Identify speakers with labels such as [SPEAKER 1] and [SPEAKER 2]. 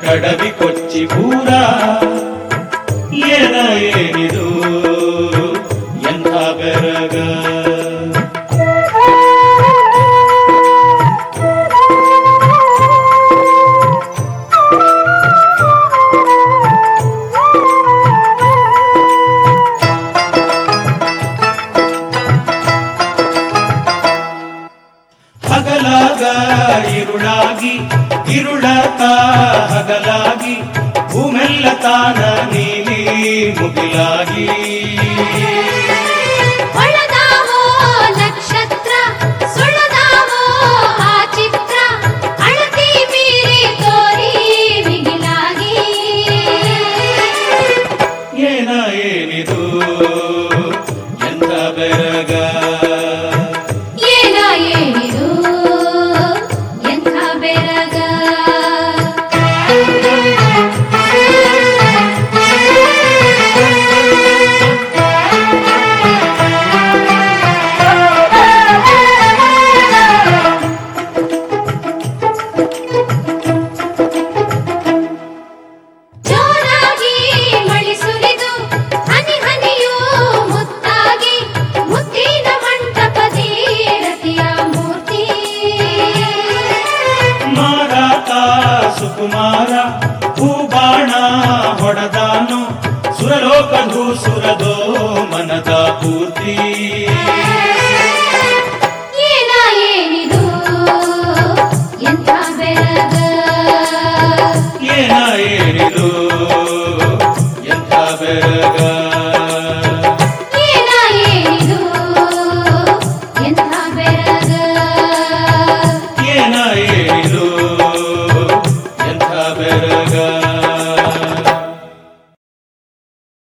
[SPEAKER 1] ಕಡವಿ ಕೊಚ್ಚಿ ಪೂರ ಏನ ಏನಿದು ಎಂಥ ಬೆರಗ ಹಗಲಾಗ ಇರುಳಾಗಿ ಇರುಳತ ಹಗಲಾಗಿ ಭೂಮೆಲ್ಲ ತಾನ ನೀಲಿ ಮುಗಿಲಾಗಿ
[SPEAKER 2] ಹೊಳದಾವೋ ನಕ್ಷತ್ರ ಸುಳದಾವೋ ಆ ಚಿತ್ರ ಅಳತಿ ಮೀರಿ ತೋರಿ ಮಿಗಿಲಾಗಿ
[SPEAKER 1] ಏನ ಏನಿದು ಎಂಥ ಬೆರಗ
[SPEAKER 2] ಏನ ಏನಿದು ಎಂಥ ಬೆರಗ ಜೋರಾಗಿ ಮಳಿ ಸುರಿದು ಹನಿ ಹನಿಯೂ ಮುತ್ತಾಗಿ ಮುತ್ತಿನ ಮಂಟಪದಿ ರತಿಯ ಮೂರ್ತಿ
[SPEAKER 1] ಮಾರಾತ ಸುಕುಮಾರ ಹೂಬಾಣ ಹೊಡೆದಾನು ಸುರಲೋಕಧೂ ಸುರದೋ ಮನದ ಪೂರ್ತಿ
[SPEAKER 2] ಏನ ಏನಿದು ಎಂಥ ಬೆರಗ
[SPEAKER 1] ಏನ ಏನಿದು ಎಂಥ ಬೆರಗ